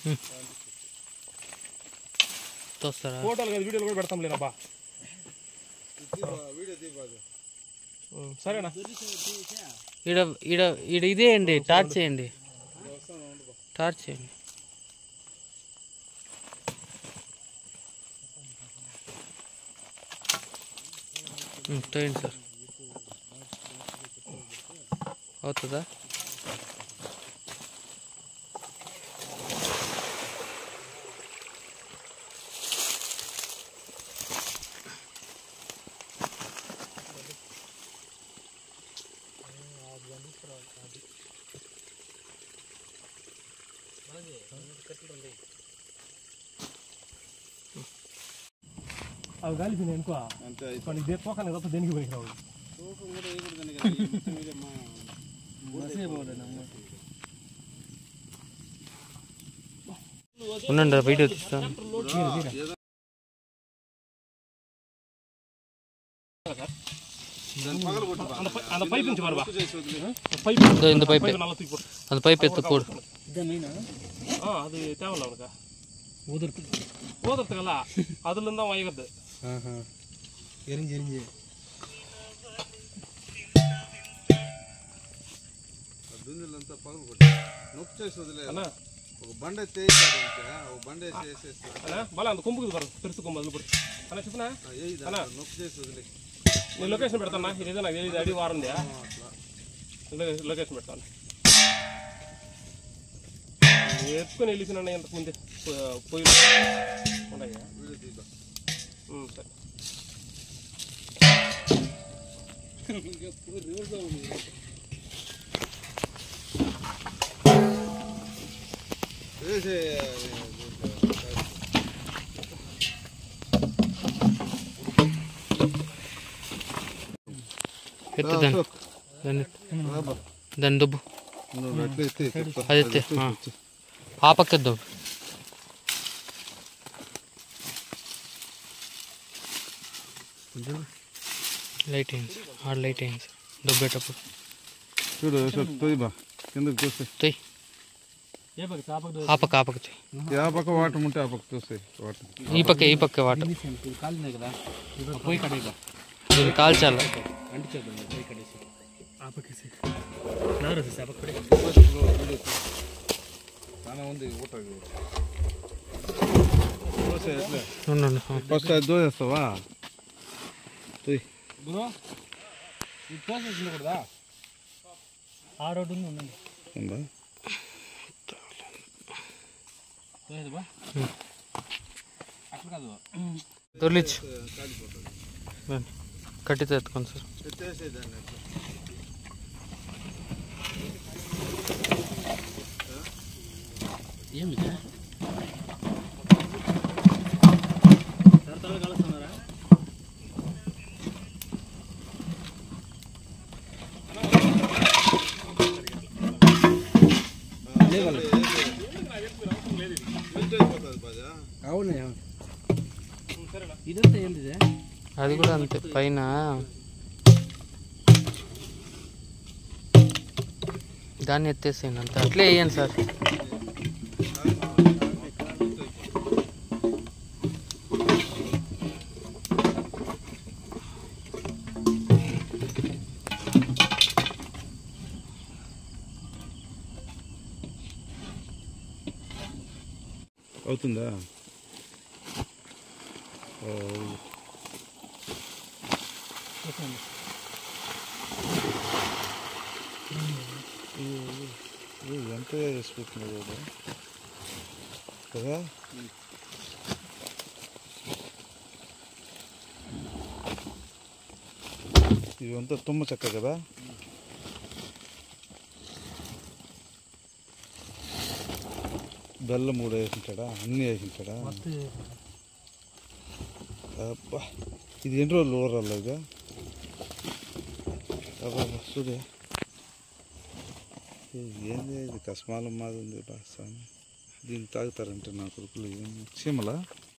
తోస్తారా ఫోటోలు కదా వీడియోలు కూడా పెడతాం లేనబ్బా ఉమ్, సరేనా ఈడ ఈడ ఈడ ఇదే అండి టార్చ్ చేయండి టార్చ్ చేయండి ఉమ్, తోయండి సార్ అవుతుందా అవి కలిపి అనుకో కానీ ఇదే తోకాలి తప్ప దేనికి పనికి రావు ఉండండి బయట తీస్తాను அந்த பை- அந்த பைப் இருந்துச்சு பாருப்பா பைப் இதோ இந்த pipe. பைப் நல்லா தூக்கி போடு அந்த பைப் எடுத்து போடு ஆ அது தேவையில்ல உனக்கு ஊதுறதுக்கு ஊதுறதுக்கல்ல அதுல இருந்தா வாங்கிக்கிறது எரிஞ்சு எரிஞ்சு దుందులంతా పగలు కొట్టి నొక్కి చేసి వదిలేదు அண்ணா ఒక బండ తేయిస్తాడంటే ఒక బండ వేసి వేసేస్తా అన్నా బాల అంత కుంపుకి పారు పెరుసు కొమ్ము అదిలో పడు అన్న చెప్పనా ఏది అన్నా. నొక్కి చేసి వదిలే నేను లొకేషన్ పెడతానా ఇదేదో నాకు తెలియదు అడిగి వారంది అట్లా లొకేషన్ పెడతాను ఎత్తుకొని వెళ్ళిపోయినా ఇంతకు ముందే పొ- పొయ్యిలో ఉన్నాయా వీడియో తీద్దాం ఉమ్, సరే వేసే ఎత్తు దాన్ని దాన్ని ఎత్తు. దాన్ని దుబ్బు నువ్వు అట్లా ఎత్తే చెప్తా అది ఎత్తే ఆ. ఆ పక్క దుబ్బు లైట్ వేయండి సార్ ఆడ లైట్ వేయండి సార్ దుబ్బేటప్పుడు చూడు యశోక్ తోయి బా కిందకి చూస్తే తొయ్ ఆ పక్క ఆ పక్క తొయ్ ఆ పక్క వాటర్ ఉంటే ఆ పక్క చూస్తే వాటర్ ఈ పక్క ఈ పక్క వాటర్ కాలినాయి కదా పోయి కడేగా ఇది కాల్చాల అంటించేద్దాం పోయి కడేసి చాలా ఉంది ఊట చూసే ఎట్లా ఉండండి ఆ. ఫస్ట్ అది దోసేస్తావా తోయి బ్రో ఇది పోసేసింది కూడా ఆ రోడ్డు ఉంది ఉండండి ఉందా పోయేది బా అట్లా కాదు దొర్లిచ్చు రండి. కట్టితో ఎత్తుకోండి సార్ ఎత్తేసేదాన్ని అట్లా ఏమి కలుస్తున్నారా మెల్ట్ అయిపోతుంది బాజా అవునే ఇదంతా ఏంటిది అది కూడా అంతే పైన దాన్ని ఎత్తేసేయండి అంతే అట్లే వేయండి సార్ అవుతుందా ఓ, ఇది ఎంత వేసుకుంటుంది కదా కదా ఇవంతా తుమ్మ చెక్క కదా బెల్లం కూడా వేసింటాడా అన్నీ వేసింటాడా అబ్బా ఇది ఎన్ని రోజులు ఊరాలి ఇక అబ్బా చూడే ఏంది ఇది కస్మాలం మాది ఉంది రా స్వామి దీన్ని తాగుతారంటే నా కొడుకులు ఏం చీమలా